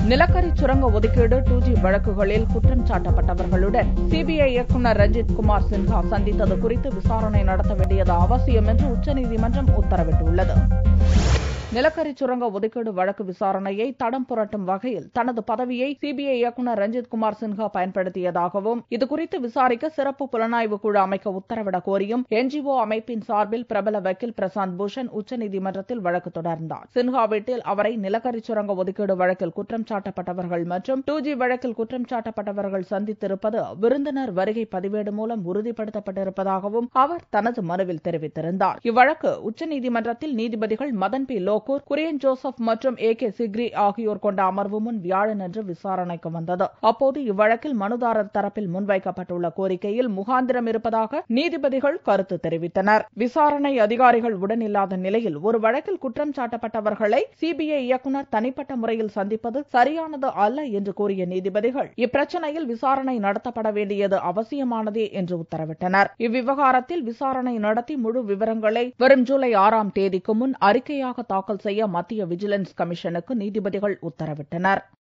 நிலக்கரி சுரங்க ஒதுக்கீடு டூ ஜி வழக்குகளில் குற்றம் சாட்டப்பட்டவர்களுடன் சிபிஐ இயக்குநர் ரஞ்சித் குமார் சின்ஹா சந்தித்தது குறித்து விசாரணை நடத்த வேண்டியது அவசியம் என்று உச்சநீதிமன்றம் உத்தரவிட்டுள்ளது நிலக்கரி சுரங்க ஒதுக்கீடு வழக்கு விசாரணையை தடம் புரட்டும் வகையில் தனது பதவியை சிபிஐ இயக்குநர் ரஞ்சித் குமார் சின்ஹா பயன்படுத்தியதாகவும் இதுகுறித்து விசாரிக்க சிறப்பு புலனாய்வு குழு அமைக்க உத்தரவிடக் கோரியும் என்ஜிஓ அமைப்பின் சார்பில் பிரபல வக்கீல் பிரசாந்த் பூஷன் உச்சநீதிமன்றத்தில் வழக்கு தொடர்ந்தார் சின்ஹா வீட்டில் அவரை நிலக்கரி சுரங்க ஒதுக்கீடு வழக்கில் குற்றம் சாட்டப்பட்டவர்கள் மற்றும் டூ ஜி வழக்கில் குற்றம் சாட்டப்பட்டவர்கள் சந்தித்திருப்பது விருந்தினர் வருகை பதிவேடு மூலம் உறுதிப்படுத்தப்பட்டிருப்பதாகவும் அவர் தனது மனுவில் தெரிவித்திருந்தார் இவ்வழக்கு உச்சநீதிமன்றத்தில் நீதிபதிகள் மதன் பி லோகூர் குரியன் ஜோசப் மற்றும் ஏ கே சிக்ரி ஆகியோர் கொண்ட அமர்வு முன் வியாழனன்று விசாரணைக்கு வந்தது அப்போது இவ்வழக்கில் மனுதாரர் தரப்பில் முன்வைக்கப்பட்டுள்ள கோரிக்கையில் முகாந்திரம் இருப்பதாக நீதிபதிகள் கருத்து தெரிவித்தனர் விசாரணை அதிகாரிகள் உடனில்லாத நிலையில் ஒரு வழக்கில் குற்றம் சாட்டப்பட்டவர்களை சிபிஐ இயக்குநர் தனிப்பட்ட முறையில் சந்திப்பது சரியானது அல்ல என்று கூறிய நீதிபதிகள் இப்பிரச்சனையில் விசாரணை நடத்தப்பட வேண்டியது அவசியமானதே என்று உத்தரவிட்டனர் இவ்விவகாரத்தில் விசாரணை நடத்தி முழு விவரங்களை வரும் ஜூலை ஆறாம் தேதிக்கு முன் அறிக்கையாக தாக்கல் செய்ய மத்திய விஜிலன்ஸ் கமிஷனுக்கு நீதிபதிகள் உத்தரவிட்டனர்